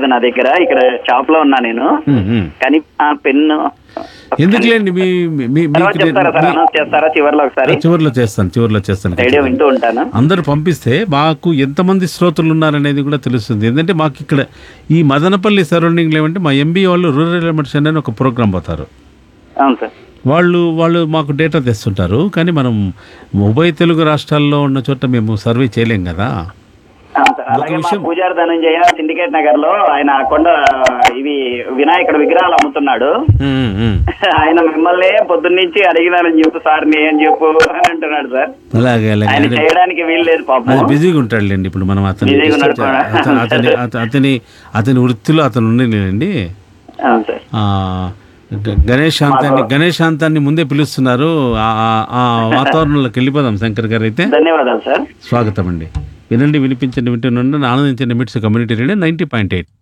లేదు నా దగ్గర ఇక్కడ షాప్ లో ఉన్నా నేను ఉమ్, ఉమ్. కానీ ఆ పెన్ను ఎందుకులేండి మీ మీ- మీ- తర్వాత మీకు చెప్తారా సార్ మీ- అనౌన్స్ చేస్తారా చివరిలో ఒకసారి చివరిలో చేస్తాను చివరిలో చేస్తాను రేడియో వింటూ ఉంటాను అందరూ పంపిస్తే మాకు ఎంతమంది శ్రోతలు ఉన్నారనేది కూడా తెలుస్తుంది ఎందుకంటే మాకు ఇక్కడ ఈ మదనపల్లి సరౌండింగ్లో ఏమంటే మా ఎంబీ వాళ్ళు రూరల్ ఎలిమెంట్స్ అని ఒక ప్రోగ్రామ్ పోతారు అవును సార్ వాళ్ళు వాళ్ళు మాకు డేటా తెస్తుంటారు కానీ మనం ఉభయ తెలుగు రాష్ట్రాల్లో ఉన్న చోట మేము సర్వే చేయలేం కదా అవును సార్ అలాగే మా పూజారి ధనంజయ సిండికేట్ నగర్ లో ఆయన కొండ ఇవి వినాయకుడు విగ్రహాలు అమ్ముతున్నాడు ఉమ్, ఉమ్. ఆయన మిమ్మల్ని పొద్దున్నుంచి అడిగినానని చెప్పు సార్ అని చెప్పు అని అంటున్నాడు సార్ అలాగే అలాగే ఆయన అదే- చేయడానికి వీలు లేదు అది పాపం బిజీగా ఉంటాడులేండి ఇప్పుడు మనం అతని బిజీగా ఉన్నాడు కూడా. అతని అతని అత- అతని అతని వృత్తిలో అతను ఉండేనండి అవును సార్ ఆ, గ- గణేష్ శాంతాన్ని గణేష్ శాంతాన్ని ముందే పిలుస్తున్నారు ఆ- ఆ- ఆ వాతావరణంలోకి వెళ్ళిపోదాం శంకర్ గారు అయితే ధన్యవాదాలు సార్ స్వాగతం అండి వినండి వినిపించండి వింటున్నాను ఆనందించండి MITS community radio ninety point eight